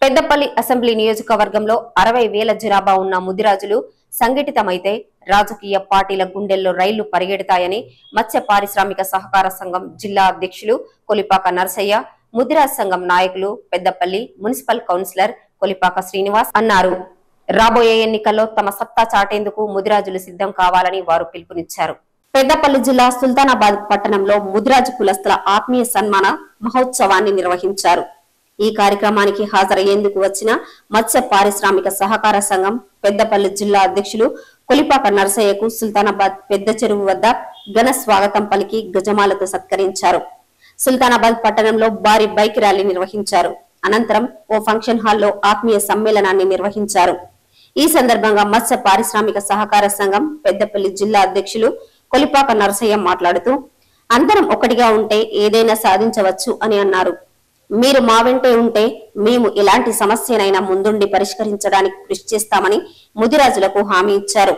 Peddapalli assembly నియోజకవర్గంలో అరవై వేల జనాభా ఉన్న ముదిరాజులు సంఘటితమైతే రాజకీయ పార్టీల గుండెల్లో రైళ్లు పరిగెడతాయని మత్స్య పారిశ్రామిక సహకార సంఘం జిల్లా అధ్యక్షులు కొలిపాక నరసయ్య ముదిరాజ్ సంఘం నాయకులు పెద్దపల్లి మున్సిపల్ కౌన్సిలర్ కొలిపాక శ్రీనివాస్ అన్నారు రాబోయే ఎన్నికల్లో తమ సత్తా చాటేందుకు ముదిరాజులు సిద్ధం కావాలని వారు పిలుపునిచ్చారు పెద్దపల్లి జిల్లా సుల్తానాబాద్ పట్టణంలో ముదిరాజు కులస్తుల ఆత్మీయ సన్మాన మహోత్సవాన్ని నిర్వహించారు ఈ కార్యక్రమానికి హాజరయ్యేందుకు వచ్చిన మత్స్య పారిశ్రామిక సహకార సంఘం పెద్దపల్లి జిల్లా అధ్యక్షులు కొలిపాక నరసయ్యకు సుల్తానాబాద్ పెద్ద చెరువు వద్ద ఘన స్వాగతం పలికి గజమాలతో సత్కరించారు సుల్తానాబాద్ పట్టణంలో భారీ బైక్ ర్యాలీ నిర్వహించారు అనంతరం ఓ ఫంక్షన్ హాల్లో ఆత్మీయ సమ్మేళనాన్ని నిర్వహించారు ఈ సందర్భంగా మత్స్య పారిశ్రామిక సహకార సంఘం పెద్దపల్లి జిల్లా అధ్యక్షులు కొలిపాక నరసయ్య మాట్లాడుతూ అందరం ఒకటిగా ఉంటే ఏదైనా సాధించవచ్చు అని అన్నారు మీరు మా వెంటే ఉంటే మేము ఎలాంటి సమస్యనైనా ముందుండి పరిష్కరించడానికి కృషి చేస్తామని ముదిరాజులకు హామీ ఇచ్చారు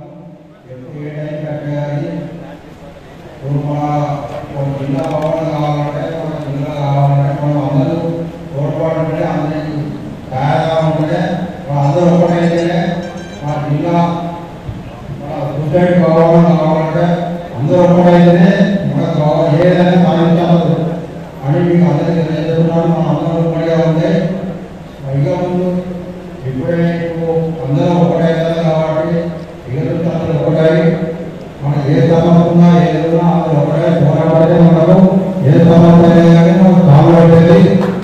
జిల్లా భవనం కావాలంటే మన జిల్లా కావాలంటే మనం అందరూ తోడ్పాటు ఉంటే అందరి తయారుగా ఉంటే మన అందరూ ఒకటైతేనే మన జిల్లా మన సొసైటీ భవనం కావాలంటే అందరూ ఒకటైతేనే మనకు కావాలి ఏదైనా సాధించాలి అని మీకు అందరికీ తెలియజేస్తున్నాను మనం అందరూ ఒకటిగా ఉంటే పైగా ముందు ఇప్పుడే ఇప్పుడు అందరూ ఒకటైతే కాబట్టి ఇక నుంచి అందరూ ఒకటై మన ఏ సమస్య ఉన్నా ఏదైనా అందరూ ఒకటే పోరాడితే మనకు ఏ సమస్య అయినా కానీ మనకు బాగుపడుతుంది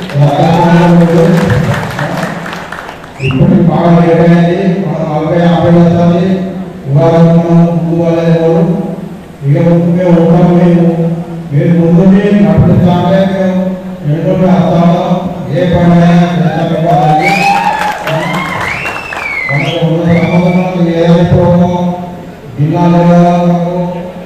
ఇప్పుడు బాగా లేట్ అయింది మనం నలభై యాభై వస్తుంది ఇవాళ మనం ముందు వాళ్ళే ఎవరు ఇక ముందు మేము ఉంటాం మేము మీరు ముందుని నడిపిస్తామే మేము ఎన్నో వస్తాము ఏ పని అయినా చేస్తాము ఇవ్వాలి. మనకు ఉన్న సంబంధం ఏదైతే జిల్లాలో మనకు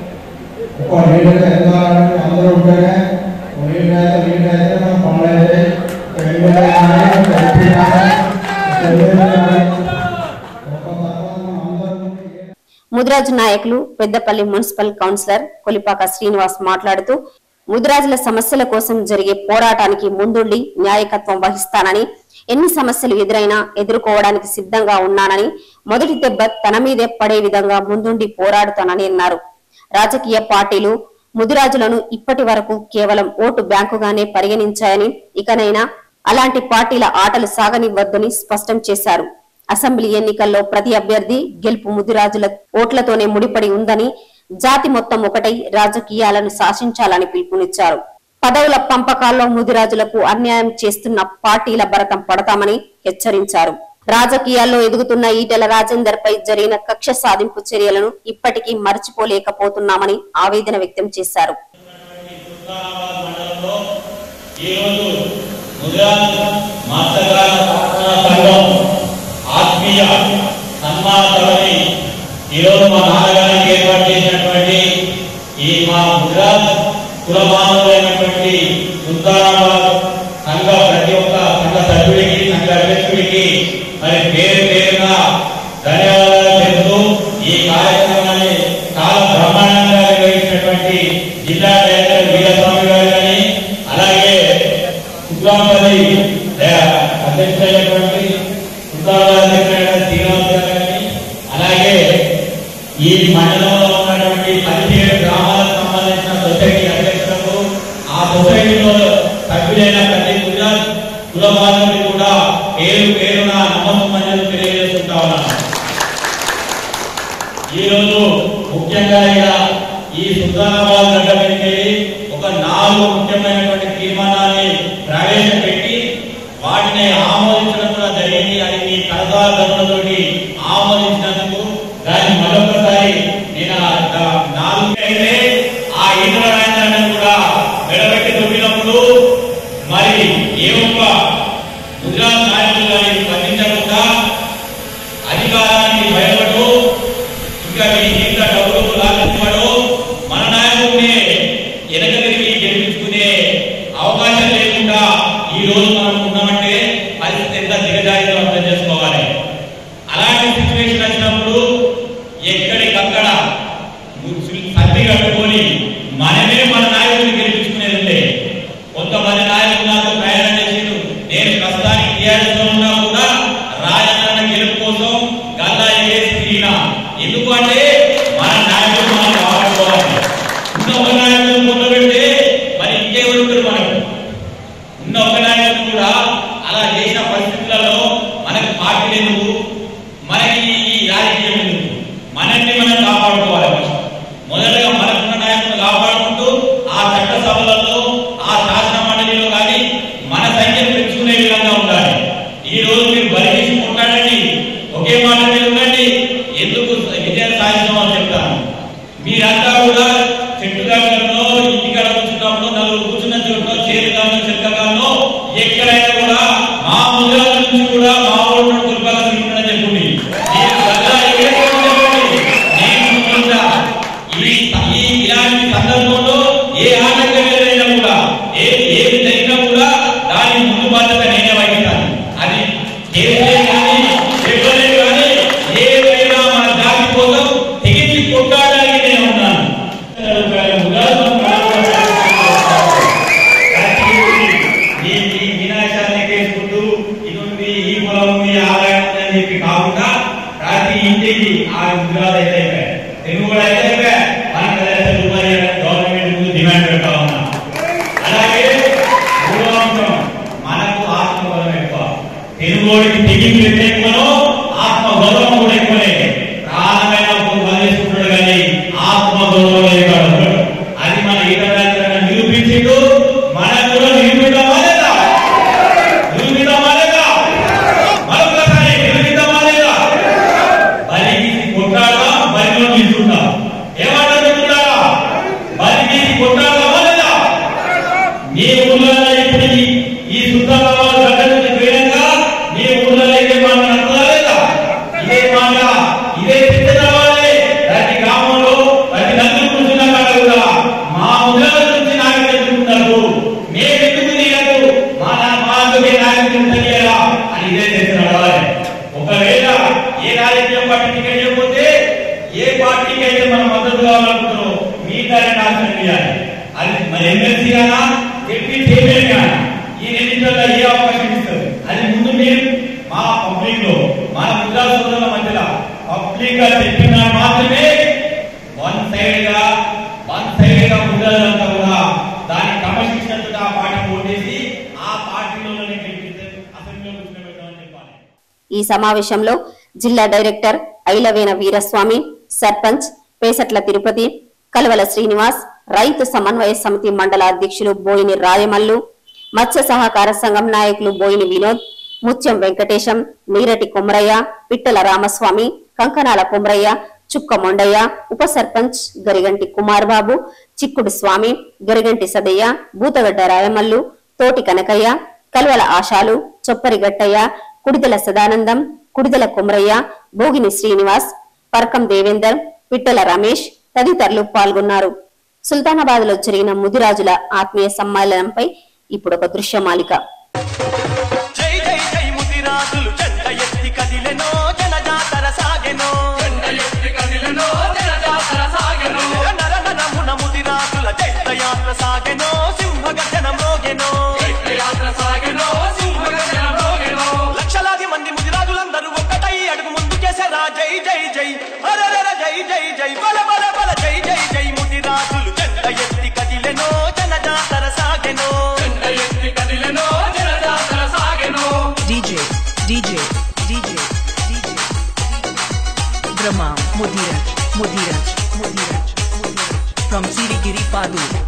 ఒక లీడర్ ఎదగాలంటే అందరూ ఉంటేనే ఒక లీడర్ అయితే లీడర్ అయితే మన పనులు అయితే ఒక ఎమ్మెల్యే కానీ ఒక ఎంపీ కానీ ఒక ఎమ్మెల్యే కానీ ఒక సర్పంచ్ మనం అందరం ఉండి ఏ- ముదిరాజు నాయకులు పెద్దపల్లి మున్సిపల్ కౌన్సిలర్ కొలిపాక శ్రీనివాస్ మాట్లాడుతూ ముదిరాజుల సమస్యల కోసం జరిగే పోరాటానికి ముందుండి న్యాయకత్వం వహిస్తానని ఎన్ని సమస్యలు ఎదురైనా ఎదుర్కోవడానికి సిద్ధంగా ఉన్నానని మొదటి దెబ్బ తన మీదే పడే విధంగా ముందుండి పోరాడుతానని అన్నారు రాజకీయ పార్టీలు ముదిరాజులను ఇప్పటి వరకు కేవలం ఓటు బ్యాంకుగానే పరిగణించాయని ఇకనైనా అలాంటి పార్టీల ఆటలు సాగనివ్వద్దని స్పష్టం చేశారు అసెంబ్లీ ఎన్నికల్లో ప్రతి అభ్యర్థి గెలుపు ముదిరాజుల ఓట్లతోనే ముడిపడి ఉందని జాతి మొత్తం ఒకటై రాజకీయాలను శాసించాలని పిలుపునిచ్చారు పదవుల పంపకాల్లో ముదిరాజులకు అన్యాయం చేస్తున్న పార్టీల భరతం పడతామని హెచ్చరించారు రాజకీయాల్లో ఎదుగుతున్న ఈటెల రాజేందర్ పై జరిగిన కక్ష సాధింపు చర్యలను ఇప్పటికీ మర్చిపోలేకపోతున్నామని ఆవేదన వ్యక్తం చేశారు హుస్నాబాద్ మండలంలో ఈరోజు ముదిరాజ్ మాస్టర్గార ప్రార్థనా సంఘం ఆత్మీయ సన్మాన సభని ఈరోజు మా నాన్నగారికి ఏర్పాటు చేసినటువంటి ఈ మా ముదిరాజ్ కులమానులైనటువంటి సుల్తానాబాద్ సంఘ ప్రతి ఒక్క సంఘ సభ్యుడికి సంఘ అధ్యక్షుడికి మరి పేరు పేరున ధన్యవాదాలు చెబుతూ ఈ కార్యక్రమాన్ని చాలా బ్రహ్మాండంగా నిర్వహించినటువంటి జిల్లా డైరెక్టర్ వీరస్వామి గారు కానీ అలాగే కుగ్రాంపల్లి అధ్యక్షుడైనటువంటి కుగ్రాంపల్లి అధ్యక్షుడైన శ్రీనివాస్ గారు కానీ అలాగే ఈ మండలంలో ఉన్నటువంటి పదిహేడు గ్రామాలకు సంబంధించిన సొసైటీ అధ్యక్షులకు ఆ సొసైటీలో సభ్యులైన ప్రతి గుజరాత్ కులబాధుని కూడా పేరు పేరున నమస్కారం తెలియజేస్తుంటా ఉన్నాను ఈ రోజు ముఖ్యంగా ఇక్కడ ఈ సుల్తానాబాద్ గడ్డ మీదకి ఒక నాలుగు ముఖ్యమైనటువంటి తీర్మానాన్ని ప్రవేశపెట్టి వాటిని ఆమోదించడం కూడా జరిగింది అది మీ కరదాల ధనులతోటి ఆమోదించినందుకు దాన్ని మరొకసారి నేను ఆ ద- నాలుగు అయితే ఆ ఇంద్రాయణాన్ని కూడా నిలబెట్టి తొక్కినప్పుడు మరి ఏ ఒక్క గుజరాత్ నాయకులు కానీ స్పందించకుండా అధికారానికి భయపడు ఇంకా మీ ఇంత డబ్బులు లాగించబడు మన నాయకుడిని వెనక తిరిగి గెలిపించుకునే అవకాశం లేకుండా ఈ రోజు మనం ఉన్నామంటే పరిస్థితి ఎంత దిగజారితో అర్థం చేసుకోవాలి అలాంటి సిచ్యువేషన్ వచ్చినప్పుడు టీఆర్ఎస్ లో ఉన్నా కూడా రాజన్న గెలుపు కోసం గల్లా వేసి తిరిగిన ఎందుకు అంటే మన నాయకులు మనం కాపాడుకోవాలి ఉన్న ఒక నాయకులు ముందు పెడితే మరి ఇంకెవరు ఉంటారు మనకు ఉన్న ఒక నాయకులు కూడా అలా చేసిన పరిస్థితులలో మనకు పార్టీ ఎందుకు మనకి ఈ రాజకీయం ఎందుకు మనల్ని మనం కాపాడుకోవాలి first. మొదటగా మనకున్న నాయకులను కాపాడుకుంటూ ఆ చట్టసభలలో ఆ శాసన మండలిలో కానీ మన సంఖ్యను పెంచుకునే విధంగా ఉండాలి ఈ రోజు మీరు బలిసి కొట్టాడండి ఒకే మాట మీద ఉండండి ఎందుకు విజయం సాధించామని చెప్తాను మీరంతా కూడా చెట్టు దగ్గరలో ఇంటికాడ కూర్చున్నప్పుడు నలుగురు కూర్చున్న చోట్లో చేరుగానో చెక్కగానో ఎక్కడైనా కూడా మా ముందుల నుంచి కూడా మా ఊళ్ళో కుటుంబాల తీసుకుని చెప్పండి నేను సదా ఎక్కడికి చెప్పండి నేను ముందుంటా. ఈ ఈ ఇలాంటి సందర్భంలో ఏ ఆటంకం ఎదురైనా కూడా ఏ ఏది జరిగినా కూడా దాని ముందు బాధ్యత నేనే వహిస్తాను అది కేసీఏ కానీ ఎవరే కానీ ఏదైనా మన జాతి కోసం తెగించి కొట్టాడానికి నేను ఉన్నాను ఈ ఈ వినాశాన్ని చేసుకుంటూ ఇది ఉంది ఈ పొలం ఉంది ఆదాయం ఉంది అని చెప్పి కాకుండా ప్రతి ఇంటికి ఆ ఉద్యోగాలు అయితే అయిపోయాయి తెలుగు కూడా అయితే అయిపోయాయి మనకు లక్షల రూపాయలు గవర్నమెంట్ ముందు డిమాండ్ పెడతా ఉన్నాం అలాగే మూడో అంశం మనకు ఆత్మబలం ఎక్కువ తెలుగుడికి తెగింపు ఎంత ఎక్కువనో ఆత్మగౌరవం కూడా ఎక్కువనే ప్రాణమైన వదిలేసుకుంటాడు కానీ ఆత్మగౌరవం లేకాడు అది మన ఈతరాజ్యంగా నిరూపించిండు మనకు కూడా నిరూపిద్దామా లేదా నిరూపిద్దామా లేదా మరొకసారి నిరూపిద్దామా లేదా బలికి కొట్టాడా బలిలో నిల్చుందా ఏమంటారు చెప్తున్నారా బలికి కొట్టాడా లేదా మీ ఊళ్ళో ఇప్పుడు ఈ- ఈ సుద్దరావు గడ్డ నుంచి వేయంగా మీ ఊళ్ళో అయితే మాట నడుతుందా లేదా ఇదే మాట ఇదే పెద్ద రావాలి ప్రతి గ్రామంలో ప్రతి నదులు కూర్చున్న కాడ కూడా మా ఊళ్ళో నుంచి నాయకులు ఎదుర్కొన్నారు మేము ఎందుకు తీయదు మా నా- మా అందుకే నాయకులు తెలియరా అని ఇదే చేసి నడవాలి ఒకవేళ ఏ రాజకీయ పార్టీ టికెట్ ఇవ్వకపోతే ఏ పార్టీకి అయితే మనం మద్దతు కావాలనుకుంటారో మీ దాన్ని నాశనం చేయాలి అది మరి ఎమ్మెల్సీ గానా ఎంపీ చైర్మన్ గానా ఈ రెండింటిలో ఏ అవకాశం ఇస్తారు అది ముందు మీరు మా పబ్లిక్ లో మన ప్రజా సోదరుల మధ్యలో పబ్లిక్ గా చెప్పిన మాత్రమే వన్ సైడ్ గా వన్ సైడ్ గా ఉండదంతా కూడా దాన్ని క్రమశిక్షణతో ఆ పార్టీ ఓటేసి ఆ పార్టీలోనే గెలిపిస్తే అసెంబ్లీలో కూర్చోబెట్టామని చెప్పాలి ఈ సమావేశంలో జిల్లా డైరెక్టర్ ఐలవేన వీరస్వామి సర్పంచ్ పేసట్ల తిరుపతి కలవల శ్రీనివాస్ రైతు సమన్వయ సమితి మండల అధ్యక్షులు బోయిని రాయమల్లు మత్స్య సహకార సంఘం నాయకులు బోయిని వినోద్ ముత్యం వెంకటేశం నీరటి కొమరయ్య పిట్టల రామస్వామి కంకనాల కొమరయ్య చుక్క మొండయ్య ఉప సర్పంచ్ గరిగంటి కుమార్ బాబు చిక్కుడు స్వామి గరిగంటి సదయ్య బూతగడ్డ రాయమల్లు తోటి కనకయ్య కల్వల ఆశాలు చొప్పరి గట్టయ్య కుడిదల సదానందం కుడిదల కొమరయ్య భోగిని శ్రీనివాస్ పర్కం దేవేందర్ పిట్టల రమేష్ తదితరులు పాల్గొన్నారు సుల్తానాబాద్ లో జరిగిన ముదిరాజుల ఆత్మీయ సమ్మేళనంపై ఇప్పుడు ఒక దృశ్యమాలిక జై జై జై ముదిరాజులు జెండ ఎత్తి కదిలెనో జనజాతర సాగెనో జెండ ఎత్తి కదిలెనో జనజాతర సాగెనో నర నరమున ముదిరాజుల జైత్ర యాత్ర సాగెనో సింహగర్జన మ్రోగెనో జైత్ర యాత్ర సాగెనో సింహగర్జన మ్రోగెనో లక్షలాది మంది ముదిరాజులందరూ ఒక్కటై అడుగు ముందుకేసరా జై జై జై అరరర జై జై జై బల బల బల జై జై జై ముదిరాజులు జెండ ఎత్తి కదిలెనో జనజాతర సాగెనో జెండ ఎత్తి కదిలెనో జనజాతర సాగెనో DJ, DJ, DJ, DJ, Brahma, Mudiraj, Mudiraj, Mudiraj, Mudiraj. From Sirigiri Padu,